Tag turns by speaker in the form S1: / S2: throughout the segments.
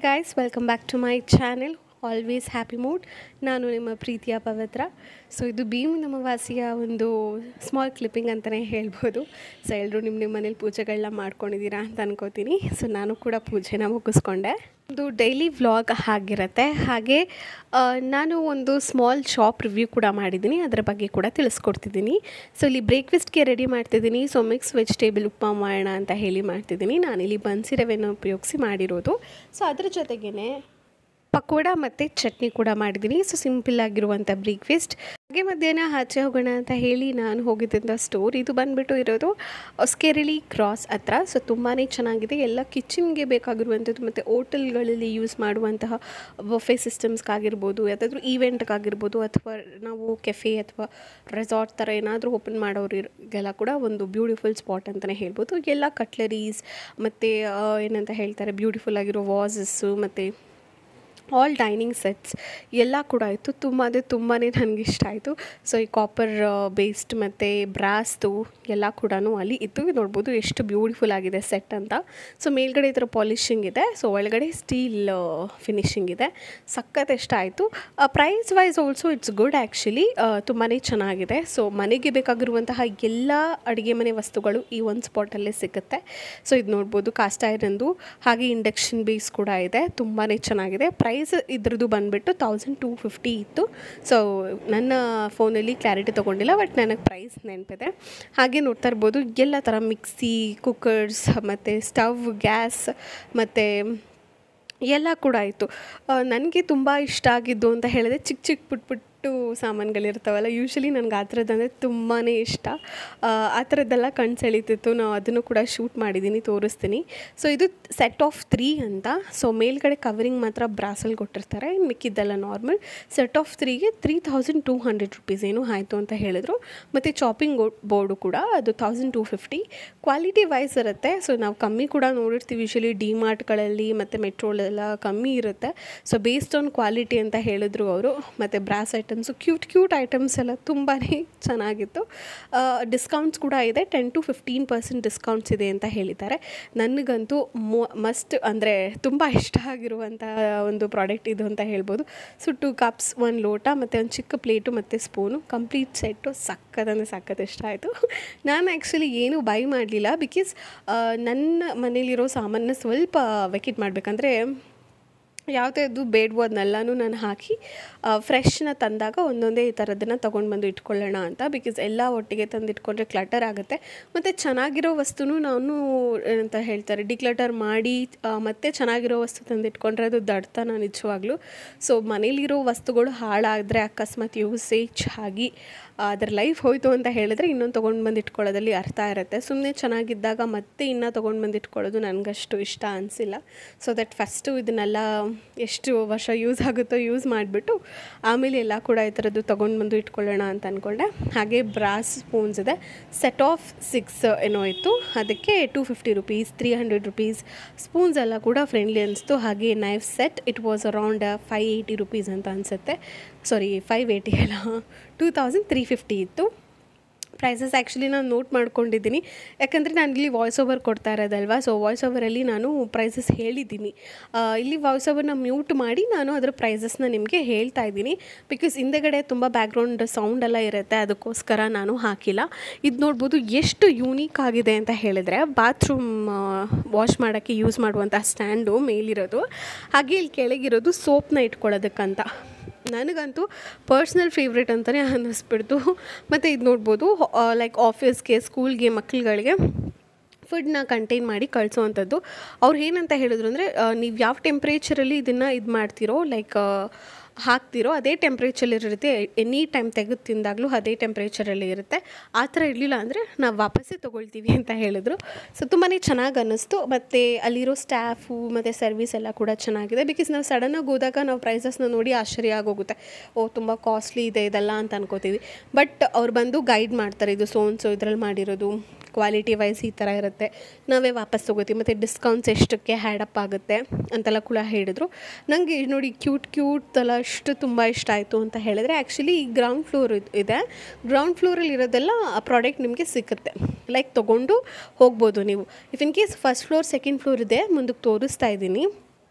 S1: guys welcome back to my channel always happy mood ನಾನು ನಿಮ್ಮ ಪ್ರೀತಿಯ ಪವಿತ್ರ ಸೊ ಇದು ಭೀಮ್ ನಮವಾಸಿಯ ಒಂದು ಸ್ಮಾಲ್ ಕ್ಲಿಪ್ಪಿಂಗ್ ಅಂತಲೇ ಹೇಳ್ಬೋದು ಸೊ ಎಲ್ಲರೂ ನಿಮ್ಮ ನಿಮ್ಮ ಮನೇಲಿ ಪೂಜೆಗಳನ್ನ ಮಾಡ್ಕೊಂಡಿದ್ದೀರಾ ಅಂತ ಅನ್ಕೋತೀನಿ ಸೊ ನಾನು ಕೂಡ ಪೂಜೆನ ಮುಗಿಸ್ಕೊಂಡೆ ಒಂದು ಡೈಲಿ ವ್ಲಾಗ್ ಆಗಿರುತ್ತೆ ಹಾಗೆ ಆ, ನಾನು ಒಂದು ಸ್ಮಾಲ್ ಶಾಪ್ ರಿವ್ಯೂ ಕೂಡ ಮಾಡಿದ್ದೀನಿ ಅದರ ಬಗ್ಗೆ ಕೂಡ ತಿಳಿಸ್ಕೊಡ್ತಿದ್ದೀನಿ ಸೊ ಇಲ್ಲಿ ಬ್ರೇಕ್ಫಾಸ್ಟ್ಗೆ ರೆಡಿ ಮಾಡ್ತಿದ್ದೀನಿ ಸೊ ಮಿಕ್ಸ್ ವೆಜಿಟೇಬಲ್ ಉಪ್ಮಾ ಮಾಡೋಣ ಅಂತ ಹೇಳಿ ಮಾಡ್ತಿದ್ದೀನಿ ನಾನಿಲ್ಲಿ ಬನ್ಸಿ ರವೆನ ಉಪಯೋಗಿಸಿ ಮಾಡಿರೋದು ಸೊ ಅದ್ರ ಜೊತೆಗೇ ಪಕೋಡ ಮತ್ತು ಚಟ್ನಿ ಕೂಡ ಮಾಡಿದ್ದೀನಿ ಸೊ ಸಿಂಪಲ್ ಆಗಿರುವಂಥ ಬ್ರೇಕ್ಫಾಸ್ಟ್ ಹಾಗೆ ಮಧ್ಯಾಹ್ನ ಆಚೆ ಹೋಗೋಣ ಅಂತ ಹೇಳಿ ನಾನು ಹೋಗಿದ್ದಂಥ ಸ್ಟೋರ್ ಇದು ಬಂದುಬಿಟ್ಟು ಇರೋದು ಸ್ಕೆರಳಿ ಕ್ರಾಸ್ ಹತ್ರ ಸೊ ತುಂಬಾ ಚೆನ್ನಾಗಿದೆ ಎಲ್ಲ ಕಿಚನ್ಗೆ ಬೇಕಾಗಿರುವಂಥದ್ದು ಮತ್ತು ಹೋಟೆಲ್ಗಳಲ್ಲಿ ಯೂಸ್ ಮಾಡುವಂತಹ ಬಫೆ ಸಿಸ್ಟಮ್ಸ್ಗಾಗಿರ್ಬೋದು ಯಾವುದಾದ್ರೂ ಈವೆಂಟ್ಗಾಗಿರ್ಬೋದು ಅಥವಾ ನಾವು ಕೆಫೆ ಅಥವಾ ರೆಸಾರ್ಟ್ ಥರ ಏನಾದರೂ ಓಪನ್ ಮಾಡೋರಿಗೆಲ್ಲ ಕೂಡ ಒಂದು ಬ್ಯೂಟಿಫುಲ್ ಸ್ಪಾಟ್ ಅಂತಲೇ ಹೇಳ್ಬೋದು ಎಲ್ಲ ಕಟ್ಲರೀಸ್ ಮತ್ತು ಏನಂತ ಹೇಳ್ತಾರೆ ಬ್ಯೂಟಿಫುಲ್ ಆಗಿರೋ ವಾಸಸ್ಸು ಮತ್ತು ಆಲ್ ಡೈನಿಂಗ್ ಸೆಟ್ಸ್ ಎಲ್ಲ ಕೂಡ ಇತ್ತು ತುಂಬ ಅಂದರೆ ತುಂಬಾ ನನಗೆ ಇಷ್ಟ ಆಯಿತು ಸೊ ಈ ಕಾಪರ್ ಬೇಸ್ಡ್ ಮತ್ತು ಬ್ರಾಸ್ದು ಎಲ್ಲ ಕೂಡ ಅಲ್ಲಿ ಇತ್ತು ನೋಡ್ಬೋದು ಎಷ್ಟು ಬ್ಯೂಟಿಫುಲ್ ಆಗಿದೆ ಸೆಟ್ ಅಂತ ಸೊ ಮೇಲ್ಗಡೆ ಈ ಥರ ಪಾಲಿಶಿಂಗ್ ಇದೆ ಸೊ ಒಳಗಡೆ ಸ್ಟೀಲ್ ಫಿನಿಶಿಂಗ್ ಇದೆ ಸಖತ್ ಇಷ್ಟ ಆಯಿತು price wise also it's good actually ತುಂಬಾ ಚೆನ್ನಾಗಿದೆ ಸೊ ಮನೆಗೆ ಬೇಕಾಗಿರುವಂತಹ ಎಲ್ಲ ಅಡುಗೆ ಮನೆ ವಸ್ತುಗಳು ಈ ಒಂದು ಸ್ಪಾಟಲ್ಲೇ ಸಿಗುತ್ತೆ ಸೊ ಇದು ನೋಡ್ಬೋದು ಕಾಸ್ಟ್ ಐರನ್ದು ಹಾಗೆ ಇಂಡಕ್ಷನ್ ಬೇಸ್ ಕೂಡ ಇದೆ ತುಂಬಾ ಚೆನ್ನಾಗಿದೆ ಪ್ರೈಸ್ ಇದ್ರದ್ದು ಬಂದುಬಿಟ್ಟು ತೌಸಂಡ್ ಟೂ ಫಿಫ್ಟಿ ಇತ್ತು ಸೊ ನನ್ನ ಫೋನಲ್ಲಿ ಕ್ಲಾರಿಟಿ ತೊಗೊಂಡಿಲ್ಲ ಬಟ್ ನನಗೆ ಪ್ರೈಸ್ ನೆನಪಿದೆ ಹಾಗೆ ನೋಡ್ತಾ ಇರ್ಬೋದು ಎಲ್ಲ ಥರ ಮಿಕ್ಸಿ ಕುಕ್ಕರ್ಸ್ ಮತ್ತು ಸ್ಟವ್ ಗ್ಯಾಸ್ ಮತ್ತು ಎಲ್ಲ ಕೂಡ ಆಯಿತು ನನಗೆ ತುಂಬ ಇಷ್ಟ ಆಗಿದ್ದು ಅಂತ ಹೇಳಿದ್ರೆ ಚಿಕ್ಕ ಚಿಕ್ಕ ಪುಟ್ ಪುಟ್ಟು ಸಾಮಾನುಗಳಿರ್ತಾವಲ್ಲ ಯೂಶ್ವಲಿ ನನಗೆ ಆ ಥರದ್ದಂದರೆ ತುಂಬಾ ಇಷ್ಟ ಆ, ಆ ಥರದ್ದೆಲ್ಲ ಕಣ್ಣು ಸೆಳೀತಿತ್ತು ನಾವು ಅದನ್ನು ಕೂಡ ಶೂಟ್ ಮಾಡಿದ್ದೀನಿ ತೋರಿಸ್ತೀನಿ ಸೊ ಇದು ಸೆಟ್ ಆಫ್ ತ್ರೀ ಅಂತ ಸೊ ಮೇಲ್ಗಡೆ ಕವರಿಂಗ್ ಮಾತ್ರ ಬ್ರಾಸಲ್ಲಿ ಕೊಟ್ಟಿರ್ತಾರೆ ಇನ್ನು ಮಿಕ್ಕಿದ್ದೆಲ್ಲ ನಾರ್ಮಲ್ ಸೆಟ್ ಆಫ್ ತ್ರೀಗೆ three thousand two hundred rupees ಏನು ಆಯಿತು ಅಂತ ಹೇಳಿದ್ರು ಮತ್ತು ಚಾಪಿಂಗ್ ಬೋರ್ಡು ಕೂಡ ಅದು thousand two fifty quality wise ಇರುತ್ತೆ ಸೊ ನಾವು ಕಮ್ಮಿ ಕೂಡ ನೋಡಿರ್ತೀವಿ ಯೂಶಲಿ ಡಿ ಮಾರ್ಟ್ಗಳಲ್ಲಿ ಮತ್ತು ಮೆಟ್ರೋಲೆಲ್ಲ ಕಮ್ಮಿ ಇರುತ್ತೆ ಸೊ ಬೇಸ್ಡ್ ಆನ್ ಕ್ವಾಲಿಟಿ ಅಂತ ಹೇಳಿದ್ರು ಅವರು ಮತ್ತು brass items cute cute items ಎಲ್ಲ ತುಂಬಾ ಚೆನ್ನಾಗಿತ್ತು ಡಿಸ್ಕೌಂಟ್ಸ್ ಕೂಡ ಇದೆ ten to fifteen percent discounts ಇದೆ ಅಂತ ಹೇಳಿದ್ದಾರೆ ನನಗಂತೂ ಮೋ ಮಸ್ಟ್ ಅಂದರೆ ತುಂಬ ಇಷ್ಟ ಆಗಿರುವಂಥ ಒಂದು ಪ್ರಾಡಕ್ಟ್ ಇದು ಅಂತ ಹೇಳ್ಬೋದು ಸೊ ಟು ಕಪ್ಸ್ ಒಂದು ಲೋಟ ಮತ್ತು ಒಂದು ಚಿಕ್ಕ ಪ್ಲೇಟು ಮತ್ತು ಸ್ಪೂನು ಕಂಪ್ಲೀಟ್ ಸೆಟ್ಟು ಸಕ್ಕತ್ತಂದರೆ ಸಖತ್ ಇಷ್ಟ ಆಯಿತು ನಾನು ಆ್ಯಕ್ಚುಲಿ ಏನೂ ಬೈ ಮಾಡಲಿಲ್ಲ ಬಿಕಾಸ್ ನನ್ನ ಮನೇಲಿರೋ ಸಾಮಾನ ಸ್ವಲ್ಪ ವೆಕೆಟ್ ಮಾಡಬೇಕಂದ್ರೆ ಯಾವುದ್ಯಾವುದು ಬೇಡವೋ ಅದನ್ನೆಲ್ಲನೂ ನಾನು ಹಾಕಿ ಫ್ರೆಶ್ನ ತಂದಾಗ ಒಂದೊಂದೇ ಈ ಥರದನ್ನು ತೊಗೊಂಡು ಬಂದು ಇಟ್ಕೊಳ್ಳೋಣ ಅಂತ ಬಿಕಾಸ್ ಎಲ್ಲ ಒಟ್ಟಿಗೆ ತಂದು ಇಟ್ಕೊಂಡ್ರೆ ಕ್ಲಟರ್ ಆಗುತ್ತೆ ಮತ್ತು ಚೆನ್ನಾಗಿರೋ ವಸ್ತುನೂ ನಾನು ಏನಂತ ಹೇಳ್ತಾರೆ ಡಿಕ್ಲಟರ್ ಮಾಡಿ ಆ, ಮತ್ತೆ ಚೆನ್ನಾಗಿರೋ ವಸ್ತು ತಂದು ಇಟ್ಕೊಂಡ್ರೆ ಅದು ದಡ್ತನ ನಿಜವಾಗ್ಲೂ ಸೊ ಮನೇಲಿರೋ ವಸ್ತುಗಳು ಹಾಳಾದರೆ ಅಕಸ್ಮಾತ್ ಯೂಸೇಜ್ ಆಗಿ ಅದರ ಲೈಫ್ ಹೋಯಿತು ಅಂತ ಹೇಳಿದ್ರೆ ಇನ್ನೊಂದು ತೊಗೊಂಡು ಬಂದು ಇಟ್ಕೊಳ್ಳೋದ್ರಲ್ಲಿ ಅರ್ಥ ಇರುತ್ತೆ ಸುಮ್ಮನೆ ಚೆನ್ನಾಗಿದ್ದಾಗ ಮತ್ತೆ ಇನ್ನೂ ತೊಗೊಂಡು ಬಂದು ಇಟ್ಕೊಳ್ಳೋದು ನನಗಷ್ಟು ಇಷ್ಟ ಅನಿಸಿಲ್ಲ ಸೊ ದಟ್ ಫಸ್ಟು ಇದನ್ನೆಲ್ಲ ಎಷ್ಟು ವರ್ಷ ಯೂಸ್ ಆಗುತ್ತೋ ಯೂಸ್ ಮಾಡಿಬಿಟ್ಟು ಆಮೇಲೆ ಎಲ್ಲ ಕೂಡ ಈ ಥರದ್ದು ತೊಗೊಂಡು ಬಂದು ಇಟ್ಕೊಳ್ಳೋಣ ಅಂತ ಅಂದ್ಕೊಂಡೆ ಹಾಗೆ ಬ್ರಾಸ್ ಸ್ಪೂನ್ಸ್ ಇದೆ ಸೆಟ್ ಆಫ್ ಸಿಕ್ಸ್ ಏನೋ ಇತ್ತು ಅದಕ್ಕೆ two fifty rupees three hundred rupees spoons ಎಲ್ಲ ಕೂಡ ಫ್ರೆಂಡ್ಲಿ ಅನಿಸ್ತು ಹಾಗೆ knife set it was around five eighty rupees ಅಂತ ಅನಿಸುತ್ತೆ ಸಾರಿ ಫೈವ್ ಏಯ್ಟಿ ಅಲ್ಲ ಟೂ ತೌಸಂಡ್ ತ್ರೀ ಫಿಫ್ಟಿ ಇತ್ತು ಪ್ರೈಸಸ್ ಆ್ಯಕ್ಚುಲಿ ನಾನು ನೋಟ್ ಮಾಡ್ಕೊಂಡಿದ್ದೀನಿ ಯಾಕಂದರೆ ನಾನು ಇಲ್ಲಿ ವಾಯ್ಸ್ ಓವರ್ ಕೊಡ್ತಾ ಇರೋದಲ್ವಾ ಸೊ ವಾಯ್ಸ್ ಓವರಲ್ಲಿ ನಾನು ಪ್ರೈಸಸ್ ಹೇಳಿದ್ದೀನಿ ಆ, ಇಲ್ಲಿ ವಾಯ್ಸ್ ಓವರ್ನ ಮ್ಯೂಟ್ ಮಾಡಿ ನಾನು ಅದರ ಪ್ರೈಸಸ್ನ ನಿಮಗೆ ಹೇಳ್ತಾ ಇದ್ದೀನಿ ಬಿಕಾಸ್ ಹಿಂದೆಗಡೆ ತುಂಬ ಬ್ಯಾಕ್ಗ್ರೌಂಡ್ ಸೌಂಡ್ ಎಲ್ಲ ಇರುತ್ತೆ ಅದಕ್ಕೋಸ್ಕರ ನಾನು ಹಾಕಿಲ್ಲ ಇದು ನೋಡ್ಬೋದು ಎಷ್ಟು ಯೂನೀಕ್ ಆಗಿದೆ ಅಂತ ಹೇಳಿದರೆ ಬಾತ್ರೂಮ್ ವಾಶ್ ಮಾಡೋಕ್ಕೆ ಯೂಸ್ ಮಾಡುವಂಥ ಸ್ಟ್ಯಾಂಡು ಮೇಲಿರೋದು ಹಾಗೆ ಇಲ್ಲಿ ಕೆಳಗಿರೋದು ಸೋಪ್ನ ಇಟ್ಕೊಳ್ಳೋದಕ್ಕಂತ ನನಗಂತೂ ಪರ್ಸ್ನಲ್ ಫೇವ್ರೇಟ್ ಅಂತಲೇ ಅನ್ನಿಸ್ಬಿಡ್ತು ಮತ್ತು ಇದು ನೋಡ್ಬೋದು ಲೈಕ್ ಆಫೀಸ್ಗೆ ಸ್ಕೂಲ್ಗೆ ಮಕ್ಕಳುಗಳಿಗೆ ಫುಡ್ನ ಕಂಟೈನ್ ಮಾಡಿ ಕಳಿಸೋವಂಥದ್ದು ಅವ್ರು ಏನಂತ ಹೇಳಿದ್ರು ಅಂದರೆ ನೀವು ಯಾವ ಟೆಂಪ್ರೇಚರಲ್ಲಿ ಇದನ್ನು ಇದು ಮಾಡ್ತೀರೋ ಲೈಕ್ ಹಾಕ್ತಿರೋ ಅದೇ ಟೆಂಪ್ರೇಚರಲ್ಲಿರುತ್ತೆ ಎನಿ ಟೈಮ್ ತೆಗೆದು ತಿಂದಾಗಲೂ ಅದೇ ಟೆಂಪ್ರೇಚರಲ್ಲಿ ಇರುತ್ತೆ ಆ ಥರ ಇರಲಿಲ್ಲ ಅಂದರೆ ನಾವು ವಾಪಸ್ಸೇ ತೊಗೊಳ್ತೀವಿ ಅಂತ ಹೇಳಿದ್ರು ಸೊ ತುಂಬಾ ಚೆನ್ನಾಗಿ ಅನ್ನಿಸ್ತು ಮತ್ತು ಅಲ್ಲಿರೋ ಸ್ಟಾಫು ಮತ್ತು ಸರ್ವಿಸ್ ಎಲ್ಲ ಕೂಡ ಚೆನ್ನಾಗಿದೆ ಬಿಕಾಸ್ ನಾವು ಸಡನ್ನಾಗಿ ಹೋದಾಗ ನಾವು ಪ್ರೈಸಸ್ನ ನೋಡಿ ಆಶ್ಚರ್ಯ ಆಗೋಗುತ್ತೆ ಓ ತುಂಬ ಕಾಸ್ಟ್ಲಿ ಇದೆ ಇದೆಲ್ಲ ಅಂತ ಅನ್ಕೋತೀವಿ ಬಟ್ ಅವ್ರು ಬಂದು ಗೈಡ್ ಮಾಡ್ತಾರೆ ಇದು ಸೋನ್ಸು ಇದ್ರಲ್ಲಿ ಮಾಡಿರೋದು ಕ್ವಾಲಿಟಿ ವೈಸ್ ಈ ಥರ ಇರುತ್ತೆ ನಾವೇ ವಾಪಸ್ ತೊಗೋತೀವಿ ಮತ್ತು ಡಿಸ್ಕೌಂಟ್ಸ್ ಎಷ್ಟಕ್ಕೆ ಹ್ಯಾಡಪ್ ಆಗುತ್ತೆ ಅಂತೆಲ್ಲ ಕೂಡ ಹೇಳಿದರು ನನಗೆ ನೋಡಿ ಕ್ಯೂಟ್ ಕ್ಯೂಟ್ ಎಲ್ಲ ಅಷ್ಟು ತುಂಬ ಇಷ್ಟ ಆಯಿತು ಅಂತ ಹೇಳಿದ್ರೆ ಆ್ಯಕ್ಚುಲಿ ಈ ಗ್ರೌಂಡ್ ಫ್ಲೋರ್ ಇದೆ ಗ್ರೌಂಡ್ ಫ್ಲೋರಲ್ಲಿ ಇರೋದೆಲ್ಲ ಪ್ರಾಡಕ್ಟ್ ನಿಮಗೆ ಸಿಗುತ್ತೆ ಲೈಕ್ ತೊಗೊಂಡು ಹೋಗ್ಬೋದು ನೀವು if in case first floor second floor ಇದೆ ಮುಂದಕ್ಕೆ ತೋರಿಸ್ತಾ ಇದ್ದೀನಿ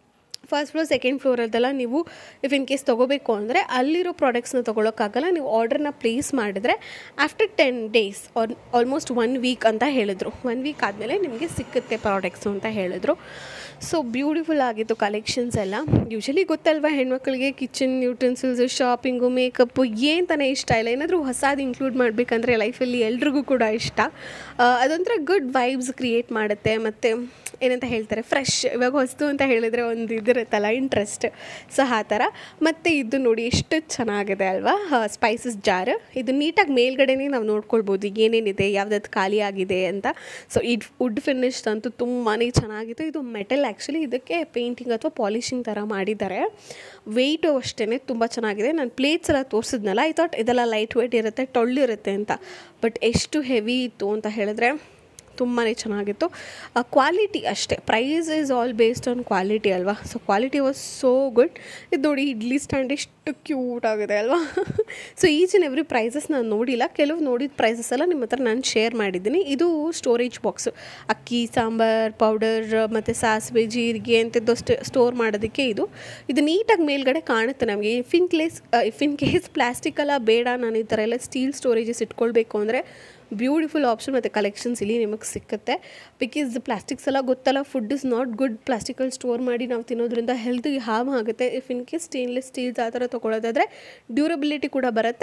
S1: ಫಸ್ಟ್ ಫ್ಲೋರ್ ಸೆಕೆಂಡ್ ಫ್ಲೋರಲ್ಲೆಲ್ಲ ನೀವು ಇಫ್ ಇನ್ ಕೇಸ್ ತೊಗೋಬೇಕು ಅಂದರೆ ಅಲ್ಲಿರೋ ಪ್ರಾಡಕ್ಟ್ಸ್ನ ತೊಗೊಳಕ್ಕಾಗಲ್ಲ ನೀವು ಆರ್ಡರ್ನ ಪ್ಲೇಸ್ ಮಾಡಿದ್ರೆ after ten days or almost one week ಅಂತ ಹೇಳಿದ್ರು ಒನ್ ವೀಕ್ ಆದಮೇಲೆ ನಿಮಗೆ ಸಿಕ್ಕುತ್ತೆ ಪ್ರಾಡಕ್ಟ್ಸು ಅಂತ ಹೇಳಿದ್ರು ಸೊ ಬ್ಯೂಟಿಫುಲ್ ಆಗಿತ್ತು ಕಲೆಕ್ಷನ್ಸ್ ಎಲ್ಲ ಯೂಶಲಿ ಗೊತ್ತಲ್ವ ಹೆಣ್ಮಕ್ಳಿಗೆ ಕಿಚನ್ ಯೂಟೆನ್ಸಿಲ್ಸ್ ಶಾಪಿಂಗು ಮೇಕಪ್ಪು ಏನು ತಾನೇ ಇಷ್ಟ ಇಲ್ಲ ಏನಾದರೂ ಹೊಸದು ಇನ್ಕ್ಲೂಡ್ ಮಾಡಬೇಕಂದ್ರೆ ಲೈಫಲ್ಲಿ ಎಲ್ರಿಗೂ ಕೂಡ ಇಷ್ಟ ಆ, ಅದೊಂಥರ ಗುಡ್ ವೈಬ್ಸ್ ಕ್ರಿಯೇಟ್ ಮಾಡುತ್ತೆ ಮತ್ತು ಏನಂತ ಹೇಳ್ತಾರೆ ಫ್ರೆಶ್ ಇವಾಗ ಹೊಸ್ತು ಅಂತ ಹೇಳಿದರೆ ಒಂದು ಇದಿರುತ್ತಲ್ಲ ಇಂಟ್ರೆಸ್ಟ್ ಸೊ ಆ ಥರ ಮತ್ತು ಇದು ನೋಡಿ ಎಷ್ಟು ಚೆನ್ನಾಗಿದೆ ಅಲ್ವಾ ಸ್ಪೈಸಸ್ ಜಾರ್ ಇದು ನೀಟಾಗಿ ಮೇಲ್ಗಡೆನೇ ನಾವು ನೋಡ್ಕೊಳ್ಬೋದು ಏನೇನಿದೆ ಯಾವ್ದಾದ್ರು ಖಾಲಿ ಆಗಿದೆ ಅಂತ ಸೊ ಇದು ವುಡ್ ಫಿನಿಶ್ ಅಂತೂ ತುಂಬಾ ಚೆನ್ನಾಗಿತ್ತು ಇದು ಮೆಟಲ್ ಆ್ಯಕ್ಚುಲಿ ಇದಕ್ಕೆ ಪೇಂಟಿಂಗ್ ಅಥವಾ ಪಾಲಿಶಿಂಗ್ ಥರ ಮಾಡಿದ್ದಾರೆ ವೆಯ್ಟು ಅಷ್ಟೇ ತುಂಬ ಚೆನ್ನಾಗಿದೆ ನಾನು ಪ್ಲೇಟ್ಸ್ ಎಲ್ಲ ತೋರಿಸಿದ್ನಲ್ಲ ಐ ಥಾಟ್ ಇದೆಲ್ಲ ಲೈಟ್ ವೆಯ್ಟ್ ಇರುತ್ತೆ ಟೊಳ್ಳಿರುತ್ತೆ ಅಂತ ಬಟ್ ಎಷ್ಟು ಹೆವಿ ಇತ್ತು ಅಂತ ಹೇಳಿದ್ರೆ ತುಂಬಾ ಚೆನ್ನಾಗಿತ್ತು ಕ್ವಾಲಿಟಿ ಅಷ್ಟೇ price is all based on quality ಅಲ್ವಾ so quality was so good ಇದು ನೋಡಿ ಇಡ್ಲಿ ಸ್ಟ್ಯಾಂಡ್ ಎಷ್ಟು ಕ್ಯೂಟ್ ಆಗಿದೆ ಅಲ್ವಾ so each and every prices ನಾನು ನೋಡಿಲ್ಲ ಕೆಲವು ನೋಡಿದ ಪ್ರೈಸಸ್ ಎಲ್ಲ ನಿಮ್ಮ ಹತ್ರ ನಾನು ಶೇರ್ ಮಾಡಿದ್ದೀನಿ ಇದು ಸ್ಟೋರೇಜ್ ಬಾಕ್ಸು ಅಕ್ಕಿ ಸಾಂಬಾರ್ ಪೌಡರ್ ಮತ್ತು ಸಾಸಿವೆ ಜೀರಿಗೆ ಅಂಥದ್ದು ಸ್ಟೋರ್ ಮಾಡೋದಕ್ಕೆ ಇದು ಇದು ನೀಟಾಗಿ ಮೇಲ್ಗಡೆ ಕಾಣುತ್ತೆ ನಮಗೆ if in case if in case plastic ಎಲ್ಲ ಬೇಡ ನಾನು ಈ ಥರ ಎಲ್ಲ ಸ್ಟೀಲ್ ಸ್ಟೋರೇಜಸ್ ಇಟ್ಕೊಳ್ಬೇಕು ಅಂದರೆ ಬ್ಯೂಟಿಫುಲ್ ಆಪ್ಷನ್ ಮತ್ತು ಕಲೆಕ್ಷನ್ಸ್ ಇಲ್ಲಿ ನಿಮಗೆ ಸಿಕ್ಕುತ್ತೆ ಬಿಕಾಸ್ ಪ್ಲಾಸ್ಟಿಕ್ಸ್ ಎಲ್ಲ ಗೊತ್ತಲ್ಲ ಫುಡ್ ಇಸ್ ನಾಟ್ ಗುಡ್ ಪ್ಲಾಸ್ಟಿಕಲ್ಲಿ ಸ್ಟೋರ್ ಮಾಡಿ ನಾವು ತಿನ್ನೋದ್ರಿಂದ ಹೆಲ್ತ್ಗೆ ಹಾರ್ಮ್ ಆಗುತ್ತೆ if in case stainless steels ಆ ಥರ ತೊಗೊಳೋದಾದರೆ ಡ್ಯೂರಬಿಲಿಟಿ ಕೂಡ ಬರುತ್ತೆ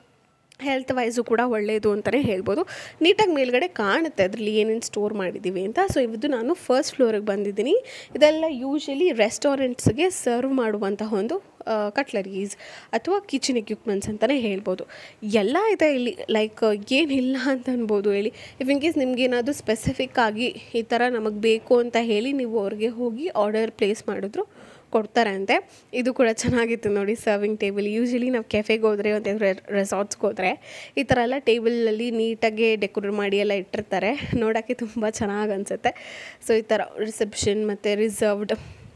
S1: ಹೆಲ್ತ್ ವೈಸು ಕೂಡ ಒಳ್ಳೆಯದು ಅಂತಲೇ ಹೇಳ್ಬೋದು ನೀಟಾಗಿ ಮೇಲ್ಗಡೆ ಕಾಣುತ್ತೆ ಅದರಲ್ಲಿ ಏನೇನು ಸ್ಟೋರ್ ಮಾಡಿದ್ದೀವಿ ಅಂತ ಸೊ ಇದು ನಾನು ಫಸ್ಟ್ ಫ್ಲೋರಿಗೆ ಬಂದಿದ್ದೀನಿ ಇದೆಲ್ಲ ಯೂಶಲಿ ರೆಸ್ಟೋರೆಂಟ್ಸ್ಗೆ ಸರ್ವ್ ಮಾಡುವಂತಹ ಒಂದು ಕಟ್ಲರೀಸ್ ಅಥವಾ ಕಿಚನ್ ಎಕ್ವಿಪ್ಮೆಂಟ್ಸ್ ಅಂತಲೇ ಹೇಳ್ಬೋದು ಎಲ್ಲ ಇದೆ ಇಲ್ಲಿ ಲೈಕ್ ಏನಿಲ್ಲ ಅಂತ ಅನ್ಬೋದು ಹೇಳಿ ಇಫ್ ಇನ್ ಕೇಸ್ ನಿಮ್ಗೆ ಏನಾದರೂ ಸ್ಪೆಸಿಫಿಕ್ ಆಗಿ ಈ ಥರ ನಮಗೆ ಬೇಕು ಅಂತ ಹೇಳಿ ನೀವು ಅವ್ರಿಗೆ ಹೋಗಿ ಆರ್ಡರ್ ಪ್ಲೇಸ್ ಮಾಡಿದ್ರು ಕೊಡ್ತಾರೆ ಅಂತೆ ಇದು ಕೂಡ ಚೆನ್ನಾಗಿತ್ತು ನೋಡಿ ಸರ್ವಿಂಗ್ ಟೇಬಲ್ ಯೂಶಲಿ ನಾವು ಕೆಫೆಗೆ ಹೋದರೆ ಮತ್ತು ರೆಸಾರ್ಟ್ಸ್ಗೆ ಹೋದರೆ ಈ ಥರ ಎಲ್ಲ ಟೇಬಲಲ್ಲಿ ನೀಟಾಗಿ ಡೆಕೋರೇಟ್ ಮಾಡಿ ಎಲ್ಲ ಇಟ್ಟಿರ್ತಾರೆ ನೋಡೋಕ್ಕೆ ತುಂಬ ಚೆನ್ನಾಗಿ ಅನಿಸುತ್ತೆ ಸೊ ಈ ಥರ ರಿಸೆಪ್ಷನ್ ಮತ್ತು ರಿಸರ್ವ್ಡ್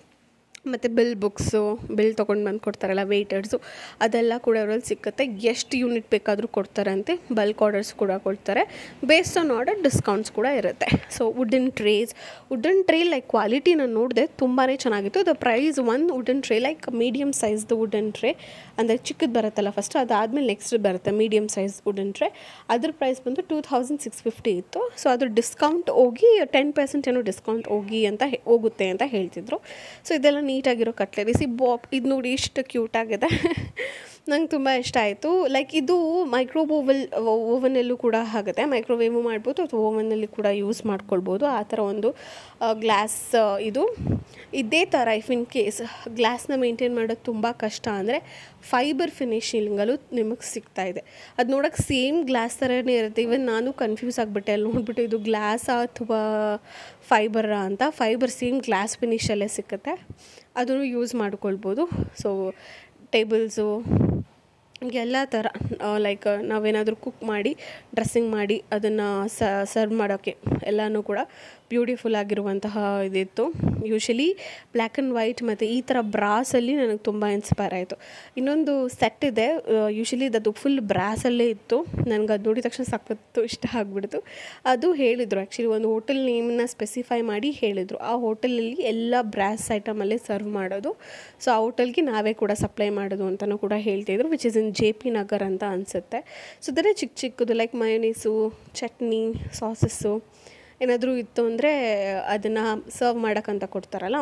S1: ಮತ್ತು ಬಿಲ್ ಬುಕ್ಸು ಬಿಲ್ ತೊಗೊಂಡು ಬಂದು ಕೊಡ್ತಾರಲ್ಲ ವೆಯ್ಟರ್ಸು ಅದೆಲ್ಲ ಕೂಡ ಅವರಲ್ಲಿ ಸಿಕ್ಕುತ್ತೆ ಎಷ್ಟು ಯೂನಿಟ್ ಬೇಕಾದರೂ ಕೊಡ್ತಾರಂತೆ ಬಲ್ಕ್ ಆರ್ಡರ್ಸ್ ಕೂಡ ಕೊಡ್ತಾರೆ ಬೇಸ್ಡ್ ಆನ್ ಆರ್ಡರ್ ಡಿಸ್ಕೌಂಟ್ಸ್ ಕೂಡ ಇರುತ್ತೆ so wooden trays wooden tray like quality ನಾನು ನೋಡಿದೆ ತುಂಬಾ ಚೆನ್ನಾಗಿತ್ತು the price one wooden tray like medium ಸೈಜ್ದು ವುಡನ್ ಟ್ರೇ ಅಂದರೆ ಚಿಕ್ಕದು ಬರುತ್ತಲ್ಲ ಫಸ್ಟ್ ಅದಾದಮೇಲೆ ನೆಕ್ಸ್ಟ್ ಬರುತ್ತೆ ಮೀಡಿಯಮ್ ಸೈಜ್ ವುಡನ್ ಟ್ರೇ ಅದ್ರ ಪ್ರೈಸ್ ಬಂದು ಟೂ ಥೌಸಂಡ್ ಸಿಕ್ಸ್ ಫಿಫ್ಟಿ ಇತ್ತು ಸೊ ಅದ್ರ ಡಿಸ್ಕೌಂಟ್ ಹೋಗಿ ಟೆನ್ ಪರ್ಸೆಂಟ್ ಏನೋ ಡಿಸ್ಕೌಂಟ್ ಹೋಗಿ ಅಂತ ಹೇ- ಹೋಗುತ್ತೆ ಅಂತ ಹೇಳ್ತಿದ್ರು ಸೊ ಇದೆಲ್ಲ ನೀಟಾಗಿರೋ ಕಟ್ಲರೀಸ್ ಈ ಬಾಪ್ ಇದು ನೋಡಿ ಎಷ್ಟು ಕ್ಯೂಟ್ ಆಗಿದೆ ನಂಗೆ ತುಂಬ ಇಷ್ಟ ಆಯಿತು ಲೈಕ್ ಇದು ಮೈಕ್ರೋವ್ ಓವಲ್ ಓವನಲ್ಲೂ ಕೂಡ ಆಗುತ್ತೆ ಮೈಕ್ರೋವೇವು ಮಾಡ್ಬೋದು ಅಥವಾ ಓವನಲ್ಲಿ ಕೂಡ ಯೂಸ್ ಮಾಡ್ಕೊಳ್ಬೋದು ಆ ಥರ ಒಂದು ಗ್ಲಾಸ್ ಇದು ಇದೇ ಥರ ಇಫ್ ಇನ್ ಕೇಸ್ ಗ್ಲಾಸ್ನ ಮೇಂಟೈನ್ ಮಾಡೋದು ತುಂಬ ಕಷ್ಟ ಅಂದರೆ ಫೈಬರ್ ಫಿನಿಶಿಂಗಲ್ಲೂ ನಿಮಗೆ ಸಿಗ್ತಾ ಇದೆ ಅದು ನೋಡೋಕೆ ಸೇಮ್ ಗ್ಲಾಸ್ ಥರನೇ ಇರುತ್ತೆ ಇವನ್ ನಾನು ಕನ್ಫ್ಯೂಸ್ ಆಗಿಬಿಟ್ಟೆ ಅಲ್ಲಿ ನೋಡ್ಬಿಟ್ಟು ಇದು ಗ್ಲಾಸಾ ಅಥವಾ ಫೈಬರಾ ಅಂತ ಫೈಬರ್ ಸೇಮ್ ಗ್ಲಾಸ್ ಫಿನಿಷಲ್ಲೇ ಸಿಕ್ಕುತ್ತೆ ಅದನ್ನು ಯೂಸ್ ಮಾಡ್ಕೊಳ್ಬೋದು ಸೊ ಟೇಬಲ್ಸು ಎಲ್ಲ ಥರ ಲೈಕ್ ನಾವೇನಾದರೂ ಕುಕ್ ಮಾಡಿ ಡ್ರೆಸ್ಸಿಂಗ್ ಮಾಡಿ ಅದನ್ನು ಸರ್ವ್ ಮಾಡೋಕ್ಕೆ ಎಲ್ಲನೂ ಕೂಡ ಬ್ಯೂಟಿಫುಲ್ ಆಗಿರುವಂತಹ ಇದಿತ್ತು ಯೂಶಲಿ ಬ್ಲ್ಯಾಕ್ ಆ್ಯಂಡ್ ವೈಟ್ ಮತ್ತು ಈ ಥರ ಬ್ರಾಸಲ್ಲಿ ನನಗೆ ತುಂಬ ಇನ್ಸ್ಪೈರ್ ಆಯಿತು ಇನ್ನೊಂದು ಸೆಟ್ ಇದೆ ಯೂಶಲಿ ಅದು ಫುಲ್ ಬ್ರಾಸಲ್ಲೇ ಇತ್ತು ನನಗೆ ಅದು ನೋಡಿದ ತಕ್ಷಣ ಸಖತ್ತು ಇಷ್ಟ ಆಗಿಬಿಡ್ತು ಅದು ಹೇಳಿದರು ಆ್ಯಕ್ಚುಲಿ ಒಂದು ಹೋಟೆಲ್ ನೇಮನ್ನ ಸ್ಪೆಸಿಫೈ ಮಾಡಿ ಹೇಳಿದರು ಆ ಹೋಟೆಲಲ್ಲಿ ಎಲ್ಲ ಬ್ರಾಸ್ ಐಟಮಲ್ಲೇ ಸರ್ವ್ ಮಾಡೋದು ಸೊ ಆ ಹೋಟೆಲ್ಗೆ ನಾವೇ ಕೂಡ ಸಪ್ಲೈ ಮಾಡೋದು ಅಂತಲೂ ಕೂಡ ಹೇಳ್ತಿದ್ರು which is in J P Nagar ಅಂತ ಅನಿಸುತ್ತೆ ಸೊ ಅದರೇ ಚಿಕ್ಕ ಚಿಕ್ಕದು ಲೈಕ್ ಮಯೋನೀಸು ಚಟ್ನಿ ಸಾಸಸ್ಸು ಏನಾದರೂ ಇತ್ತು ಅಂದರೆ ಅದನ್ನು ಸರ್ವ್ ಮಾಡೋಕ್ಕಂತ ಕೊಡ್ತಾರಲ್ಲ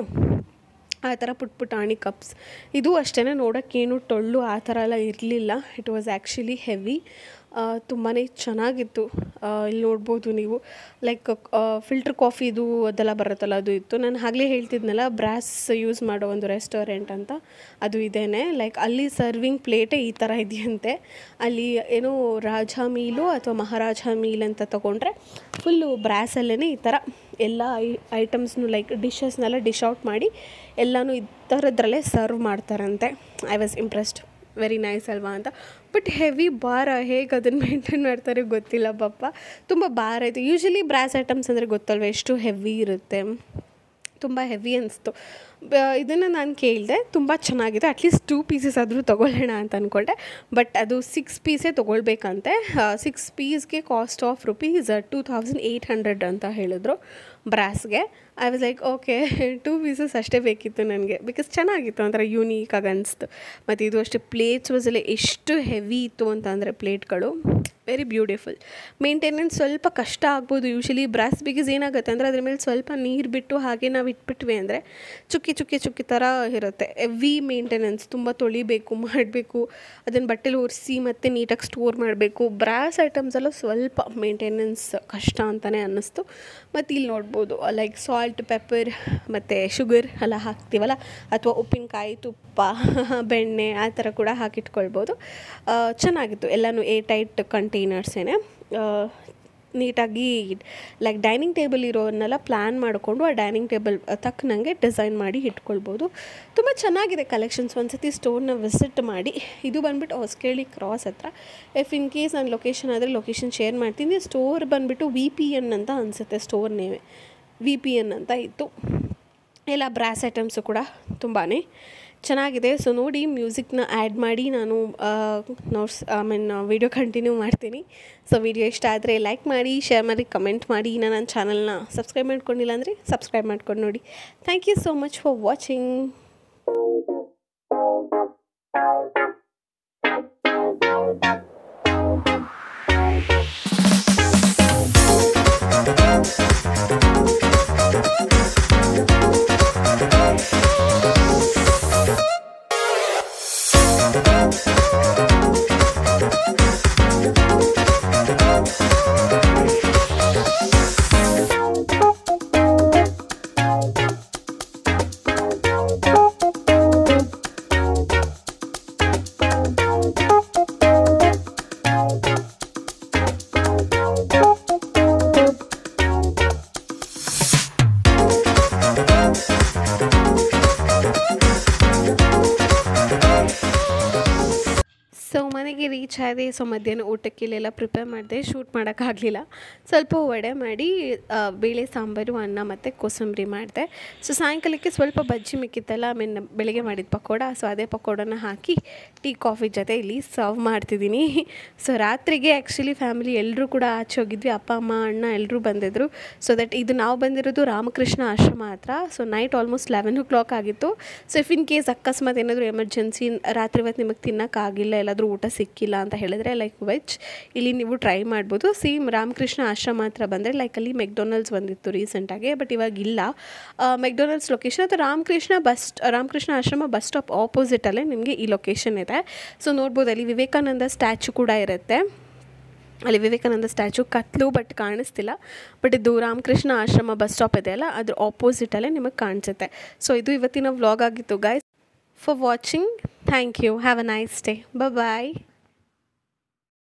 S1: ಆ ಥರ ಪುಟ್ ಪುಟಾಣಿ ಕಪ್ಸ್ ಇದು ಅಷ್ಟೇ ನೋಡೋಕ್ಕೇನು ಟೊಳ್ಳು ಆ ಥರ ಎಲ್ಲ ಇರಲಿಲ್ಲ ಇಟ್ ವಾಸ್ ಆ್ಯಕ್ಚುಲಿ ಹೆವಿ ತುಂಬಾ ಚೆನ್ನಾಗಿತ್ತು ಆ, ಇಲ್ಲಿ ನೋಡ್ಬೋದು ನೀವು ಲೈಕ್ ಫಿಲ್ಟರ್ ಕಾಫಿದು ಅದೆಲ್ಲ ಬರುತ್ತಲ್ಲ ಅದು ಇತ್ತು ನಾನು ಆಗಲೇ ಹೇಳ್ತಿದ್ನಲ್ಲ ಬ್ರಾಸ್ ಯೂಸ್ ಮಾಡೋ ಒಂದು ರೆಸ್ಟೋರೆಂಟ್ ಅಂತ ಅದು ಇದೇನೆ ಲೈಕ್ ಅಲ್ಲಿ ಸರ್ವಿಂಗ್ ಪ್ಲೇಟೇ ಈ ಥರ ಇದೆಯಂತೆ ಅಲ್ಲಿ ಏನೋ ರಾಜ ಮೀಲು ಅಥವಾ ಮಹಾರಾಜ ಮೀಲ್ ಅಂತ ತೊಗೊಂಡ್ರೆ ಫುಲ್ಲು ಬ್ರಾಸಲ್ಲೇ ಈ ಥರ ಎಲ್ಲ ಐ ಐಟಮ್ಸ್ನು ಲೈಕ್ ಡಿಶಸ್ನೆಲ್ಲ ಡಿಶ್ ಔಟ್ ಮಾಡಿ ಎಲ್ಲನೂ ಈ ಥರದ್ರಲ್ಲೇ ಸರ್ವ್ ಮಾಡ್ತಾರಂತೆ I was impressed very nice ಅಲ್ವಾ ಅಂತ ಬಟ್ ಹೆವಿ ಭಾರ ಹೇಗೆ ಅದನ್ನು ಮೇಂಟೈನ್ ಮಾಡ್ತಾರೆ ಗೊತ್ತಿಲ್ಲ ಪಾಪ ತುಂಬ ಭಾರ ಆಯಿತು ಯೂಶಲಿ ಬ್ರಾಸ್ ಐಟಮ್ಸ್ ಅಂದರೆ ಗೊತ್ತಲ್ವ ಎಷ್ಟು ಹೆವಿ ಇರುತ್ತೆ ತುಂಬ ಹೆವಿ ಅನಿಸ್ತು ಇದನ್ನು ನಾನು ಕೇಳಿದೆ ತುಂಬ ಚೆನ್ನಾಗಿದೆ ಅಟ್ಲೀಸ್ಟ್ ಟೂ ಪೀಸಸ್ ಆದರೂ ತೊಗೊಳ್ಳೋಣ ಅಂತ ಅಂದ್ಕೊಂಡೆ ಬಟ್ ಅದು ಸಿಕ್ಸ್ ಪೀಸೇ ತೊಗೊಳ್ಬೇಕಂತೆ ಸಿಕ್ಸ್ ಪೀಸ್ಗೆ cost of rupees two thousand eight hundred ಅಂತ ಹೇಳಿದ್ರು ಬ್ರಾಸ್ಗೆ I was like okay two pieces ಅಷ್ಟೇ ಬೇಕಿತ್ತು ನನಗೆ ಬಿಕಾಸ್ ಚೆನ್ನಾಗಿತ್ತು ಒಂಥರ ಯೂನೀಕ್ ಆಗಿ ಅನಿಸ್ತು ಮತ್ತು ಇದು ಅಷ್ಟೇ ಪ್ಲೇಟ್ಸ್ ವಾಸಲ್ಲಿ ಎಷ್ಟು ಹೆವಿ ಇತ್ತು ಅಂತಂದರೆ ಪ್ಲೇಟ್ಗಳು ವೆರಿ ಬ್ಯೂಟಿಫುಲ್ ಮೇಂಟೆನೆನ್ಸ್ ಸ್ವಲ್ಪ ಕಷ್ಟ ಆಗ್ಬೋದು ಯೂಶಲಿ ಬ್ರಾಸ್ ಬಿಗಿಸ್ ಏನಾಗುತ್ತೆ ಅಂದರೆ ಅದ್ರ ಮೇಲೆ ಸ್ವಲ್ಪ ನೀರು ಬಿಟ್ಟು ಹಾಗೆ ನಾವು ಇಟ್ಬಿಟ್ವಿ ಅಂದರೆ ಚುಕ್ಕಿ ಚುಕ್ಕಿ ಚುಕ್ಕಿ ಥರ ಇರುತ್ತೆ ಎವಿ ಮೇಂಟೆನೆನ್ಸ್ ತುಂಬ ತೊಳಿಬೇಕು ಮಾಡಬೇಕು ಅದನ್ನು ಬಟ್ಟೆಲಿ ಒರೆಸಿ ಮತ್ತು ನೀಟಾಗಿ ಸ್ಟೋರ್ ಮಾಡಬೇಕು ಬ್ರಾಸ್ ಐಟಮ್ಸ್ ಎಲ್ಲ ಸ್ವಲ್ಪ ಮೇಂಟೆನೆನ್ಸ್ ಕಷ್ಟ ಅಂತಲೇ ಅನ್ನಿಸ್ತು ಮತ್ತು ಇಲ್ಲಿ ನೋಡ್ಬೋದು ಲೈಕ್ ಸಾಲ್ಟ್ ಪೆಪ್ಪರ್ ಮತ್ತು ಶುಗರ್ ಎಲ್ಲ ಹಾಕ್ತೀವಲ್ಲ ಅಥವಾ ಉಪ್ಪಿನಕಾಯಿ ತುಪ್ಪ ಬೆಣ್ಣೆ ಆ ಥರ ಕೂಡ ಹಾಕಿಟ್ಕೊಳ್ಬೋದು ಚೆನ್ನಾಗಿತ್ತು ಎಲ್ಲನೂ ಏ ಟೈಟ್ ಕಂಟೈನರ್ಸೇನೆ ನೀಟಾಗಿ ಲೈಕ್ ಡೈನಿಂಗ್ ಟೇಬಲ್ ಇರೋವನ್ನೆಲ್ಲ ಪ್ಲ್ಯಾನ್ ಮಾಡಿಕೊಂಡು ಆ ಡೈನಿಂಗ್ ಟೇಬಲ್ ತಕ್ಕನಂಗೆ ಡಿಸೈನ್ ಮಾಡಿ ಇಟ್ಕೊಳ್ಬೋದು ತುಂಬ ಚೆನ್ನಾಗಿದೆ ಕಲೆಕ್ಷನ್ಸ್ ಒಂದ್ಸತಿ ಸ್ಟೋರ್ನ ವಿಸಿಟ್ ಮಾಡಿ ಇದು ಬಂದ್ಬಿಟ್ಟು ಹೊಸಕೇಳಿ ಕ್ರಾಸ್ ಹತ್ರ ಇಫ್ ಇನ್ ಕೇಸ್ ನಾನು ಲೊಕೇಶನ್ ಆದರೆ ಲೊಕೇಶನ್ ಶೇರ್ ಮಾಡ್ತೀನಿ ಸ್ಟೋರ್ ಬಂದುಬಿಟ್ಟು ವಿ ಪಿ ಎನ್ ಅಂತ ಅನಿಸುತ್ತೆ ಸ್ಟೋರ್ ನೇಮೆ ವಿ ಪಿ ಎನ್ ಅಂತ ಇತ್ತು ಎಲ್ಲ ಬ್ರಾಸ್ ಐಟಮ್ಸು ಕೂಡ ತುಂಬಾ ಚೆನ್ನಾಗಿದೆ ಸೊ ನೋಡಿ ಮ್ಯೂಸಿಕ್ನ ಆ್ಯಡ್ ಮಾಡಿ ನಾನು notes I mean video continue ಮಾಡ್ತೀನಿ ಸೊ ವಿಡಿಯೋ ಇಷ್ಟ ಆದರೆ ಲೈಕ್ ಮಾಡಿ ಶೇರ್ ಮಾಡಿ ಕಮೆಂಟ್ ಮಾಡಿ ಇನ್ನು ನನ್ನ ಚಾನಲ್ನ ಸಬ್ಸ್ಕ್ರೈಬ್ ಮಾಡ್ಕೊಂಡಿಲ್ಲ ಅಂದರೆ ಸಬ್ಸ್ಕ್ರೈಬ್ ಮಾಡ್ಕೊಂಡು ನೋಡಿ thank you so much for watching so ಮನೆಗೆ ರೀಚ್ ಆದೆ ಸೊ ಮಧ್ಯಾಹ್ನ ಊಟಕ್ಕೆ ಇಲ್ಲೆಲ್ಲ ಪ್ರಿಪೇರ್ ಮಾಡಿದೆ ಶೂಟ್ ಮಾಡೋಕ್ಕಾಗಲಿಲ್ಲ ಸ್ವಲ್ಪ ವಡೆ ಮಾಡಿ ಆ, ಬೇಳೆ ಸಾಂಬಾರು ಅನ್ನ ಮತ್ತು ಕೋಸಂಬರಿ ಮಾಡಿದೆ ಸೊ ಸಾಯಂಕಾಲಕ್ಕೆ ಸ್ವಲ್ಪ ಬಜ್ಜಿ ಮಿಕ್ಕಿತ್ತಲ್ಲ ಐ ಮೀನ್ ಬೆಳಗ್ಗೆ ಮಾಡಿದ ಪಕೋಡ ಸೊ ಅದೇ ಪಕೋಡನ ಹಾಕಿ ಟೀ ಕಾಫಿ ಜೊತೆ ಇಲ್ಲಿ ಸರ್ವ್ ಮಾಡ್ತಿದ್ದೀನಿ ಸೊ ರಾತ್ರಿಗೆ ಆ್ಯಕ್ಚುಲಿ ಫ್ಯಾಮಿಲಿ ಎಲ್ಲರೂ ಕೂಡ ಆಚೆ ಹೋಗಿದ್ವಿ ಅಪ್ಪ ಅಮ್ಮ ಅಣ್ಣ ಎಲ್ಲರೂ ಬಂದಿದ್ದರು ಸೊ ದಟ್ ಇದು ನಾವು ಬಂದಿರೋದು ರಾಮಕೃಷ್ಣ ಆಶ್ರಮ ಹತ್ರ so night almost eleven o'clock ಆಗಿತ್ತು ಸೊ ಇಫ್ ಇನ್ ಕೇಸ್ ಅಕಸ್ಮಾತ್ ಏನಾದರೂ ಎಮರ್ಜೆನ್ಸಿ ರಾತ್ರಿ ಹೊತ್ತು ನಿಮಗೆ ತಿನ್ನೋಕ್ಕಾಗಿಲ್ಲ ಎಲ್ಲಾದರೂ ಊಟ ಸಿಕ್ಕಿಲ್ಲ ಅಂತ ಹೇಳಿದ್ರೆ ಲೈಕ್ ವೆಜ್ ಇಲ್ಲಿ ನೀವು ಟ್ರೈ ಮಾಡ್ಬೋದು ಸೇಮ್ ರಾಮಕೃಷ್ಣ ಆಶ್ರಮ ಹತ್ರ ಬಂದರೆ ಲೈಕ್ ಅಲ್ಲಿ ಮೆಕ್ಡೊನಲ್ಡ್ಸ್ ಬಂದಿತ್ತು ರೀಸೆಂಟಾಗಿ ಬಟ್ ಇವಾಗ ಇಲ್ಲ ಮೆಕ್ಡೊನಲ್ಡ್ಸ್ ಲೊಕೇಶನ್ ಅಥವಾ ರಾಮಕೃಷ್ಣ ಬಸ್ ರಾಮಕೃಷ್ಣ ಆಶ್ರಮ ಬಸ್ ಸ್ಟಾಪ್ ಆಪೋಸಿಟಲ್ಲೇ ನಿಮಗೆ ಈ ಲೊಕೇಶನ್ ಇದೆ ಸೊ ನೋಡ್ಬೋದು ಅಲ್ಲಿ ವಿವೇಕಾನಂದ ಸ್ಟ್ಯಾಚು ಕೂಡ ಇರುತ್ತೆ ಅಲ್ಲಿ ವಿವೇಕಾನಂದ ಸ್ಟ್ಯಾಚು ಕತ್ಲು ಬಟ್ ಕಾಣಿಸ್ತಿಲ್ಲ ಬಟ್ ಇದು ರಾಮಕೃಷ್ಣ ಆಶ್ರಮ ಬಸ್ ಸ್ಟಾಪ್ ಇದೆಯಲ್ಲ ಅದ್ರ ಆಪೋಸಿಟಲ್ಲೇ ನಿಮಗೆ ಕಾಣಿಸುತ್ತೆ ಸೊ ಇದು ಇವತ್ತಿನ ವ್ಲಾಗ್ ಆಗಿತ್ತು guys for watching thank you have a nice day bye